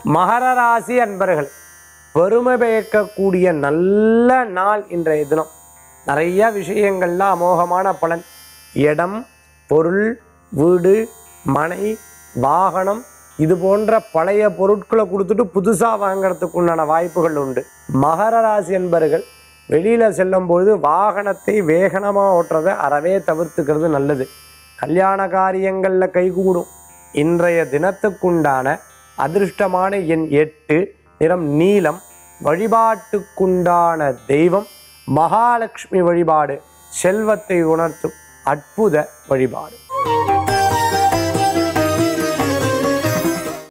மகர ராசி அன்பர்கள் பெருமை பயக்கக்கூடிய நல்ல நாள் இன்றைய தினம் நிறைய விஷயங்கள்ல அமோகமான பலன் இடம் பொருள் வீடு மனை வாகனம் இது போன்ற பழைய பொருட்களை கொடுத்துட்டு புதுசாக வாங்குறதுக்கு உண்டான வாய்ப்புகள் உண்டு மகர ராசி என்பர்கள் வெளியில் செல்லும்பொழுது வாகனத்தை வேகனமாக ஓட்டுறதை அறவே தவிர்த்துக்கிறது நல்லது கல்யாண காரியங்களில் கைகூடும் இன்றைய தினத்துக்குண்டான அதிர்ஷ்டமான எண் எட்டு நிறம் நீலம் வழிபாட்டுக்குண்டான தெய்வம் மகாலட்சுமி வழிபாடு செல்வத்தை உணர்த்தும் அற்புத வழிபாடு